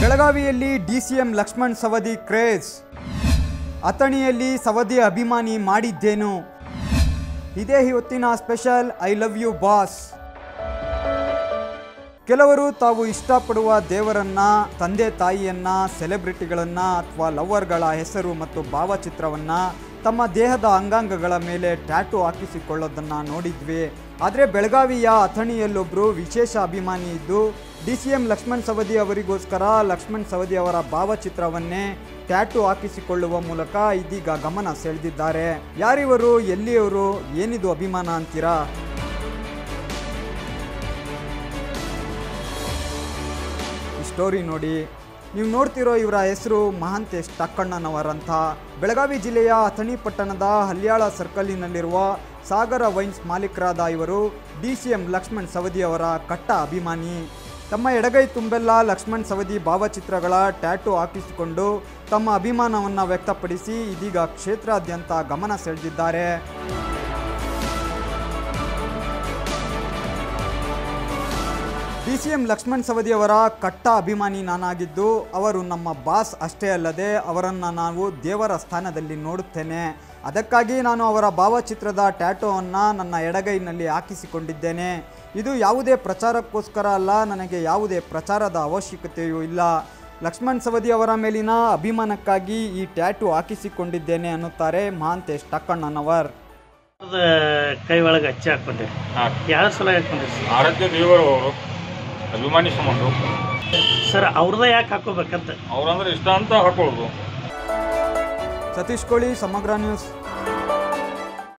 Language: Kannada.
ಬೆಳಗಾವಿಯಲ್ಲಿ ಡಿಸಿಎಂ ಲಕ್ಷ್ಮಣ್ ಸವದಿ ಕ್ರೇಜ್ ಅಥಣಿಯಲ್ಲಿ ಸವದಿ ಅಭಿಮಾನಿ ಮಾಡಿದ್ದೇನು ಇದೇ ಇವತ್ತಿನ special I love you boss ಕೆಲವರು ತಾವು ಇಷ್ಟಪಡುವ ದೇವರನ್ನ ತಂದೆ ತಾಯಿಯನ್ನ ಸೆಲೆಬ್ರಿಟಿಗಳನ್ನ ಅಥವಾ ಲವರ್ಗಳ ಹೆಸರು ಮತ್ತು ಭಾವಚಿತ್ರವನ್ನ ತಮ್ಮ ದೇಹದ ಅಂಗಾಂಗಗಳ ಮೇಲೆ ಟ್ಯಾಟು ಹಾಕಿಸಿಕೊಳ್ಳೋದನ್ನ ನೋಡಿದ್ವಿ ಆದರೆ ಬೆಳಗಾವಿಯ ಅಥಣಿಯಲ್ಲೊಬ್ಬರು ವಿಶೇಷ ಅಭಿಮಾನಿ ಇದ್ದು D C M Laxman Savadi ಅವರಿಗೋಸ್ಕರ ಲಕ್ಷ್ಮಣ್ ಸವದಿ ಅವರ ಭಾವಚಿತ್ರವನ್ನೇ ಟ್ಯಾಟು ಹಾಕಿಸಿಕೊಳ್ಳುವ ಮೂಲಕ ಇದೀಗ ಗಮನ ಸೆಳೆದಿದ್ದಾರೆ ಯಾರಿವರು ಎಲ್ಲಿಯವರು ಏನಿದು ಅಭಿಮಾನ ಅಂತೀರಾ ಈ ಸ್ಟೋರಿ ನೋಡಿ ನೀವು ನೋಡ್ತಿರೋ ಇವರ ಹೆಸರು ಮಹಾಂತೇಶ್ ಟಕ್ಕಣ್ಣನವರಂತ ಬೆಳಗಾವಿ ಜಿಲ್ಲೆಯ ಅಥಣಿ ಪಟ್ಟಣದ ಹಲ್ಯಾಳ ಸರ್ಕಲಿನಲ್ಲಿರುವ ಸಾಗರ ವೈನ್ಸ್ ಮಾಲೀಕರಾದ ಇವರು D C M Laxman Savadi ಅವರ ಕಟ್ಟ ಅಭಿಮಾನಿ ತಮ್ಮ ಎಡಗೈ ತುಂಬೆಲ್ಲ ಲಕ್ಷ್ಮಣ್ ಸವದಿ ಭಾವಚಿತ್ರಗಳ ಟ್ಯಾಟು ಹಾಕಿಸಿಕೊಂಡು ತಮ್ಮ ಅಭಿಮಾನವನ್ನು ವ್ಯಕ್ತಪಡಿಸಿ ಇದೀಗ ಕ್ಷೇತ್ರಾದ್ಯಂತ ಗಮನ ಸೆಳೆದಿದ್ದಾರೆ D C M Laxman Savadi ಅವರ ಕಟ್ಟ ಅಭಿಮಾನಿ ನಾನಾಗಿದ್ದು ಅವರು ನಮ್ಮ ಬಾಸ್ ಅಷ್ಟೇ ಅಲ್ಲದೆ ಅವರನ್ನು ನಾವು ದೇವರ ಸ್ಥಾನದಲ್ಲಿ ನೋಡುತ್ತೇನೆ ಅದಕ್ಕಾಗಿ ನಾನು ಅವರ ಭಾವಚಿತ್ರದ ಟ್ಯಾಟೋವನ್ನು ನನ್ನ ಎಡಗೈನಲ್ಲಿ ಹಾಕಿಸಿಕೊಂಡಿದ್ದೇನೆ ಇದು ಯಾವುದೇ ಪ್ರಚಾರಕ್ಕೋಸ್ಕರ ಅಲ್ಲ ನನಗೆ ಯಾವುದೇ ಪ್ರಚಾರದ ಅವಶ್ಯಕತೆಯೂ ಇಲ್ಲ ಲಕ್ಷ್ಮಣ್ ಸವದಿ ಅವರ ಮೇಲಿನ ಅಭಿಮಾನಕ್ಕಾಗಿ ಈ ಟ್ಯಾಟು ಹಾಕಿಸಿಕೊಂಡಿದ್ದೇನೆ ಅನ್ನುತ್ತಾರೆ ಮಹಾಂತೇಶ್ ಟಕ್ಕಣ್ಣನವರ್ ಅದ ಕೈ ಒಳಗೆ ಹಚ್ಚಿ ಹಾಕೊಂಡೆ ಹಾಂ ಯಾವ ಸಲ ಹಾಕೊಂಡ್ರಿ ಸರ್? ಆರಾಧ್ಯ ದೇವರು ಅವರು ಅಭಿಮಾನಿ ಸಂಬಂಧ ಸರ್ ಅವ್ರದ ಯಾಕೆ ಹಾಕೋಬೇಕಂತ ಅವ್ರಂದ್ರೆ ಇಷ್ಟ ಅಂತ ಹಾಕೊಳ್ಳೋದು ಸತೀಶ್ ಕೋಳಿ ಸಮಗ್ರ ನ್ಯೂಸ್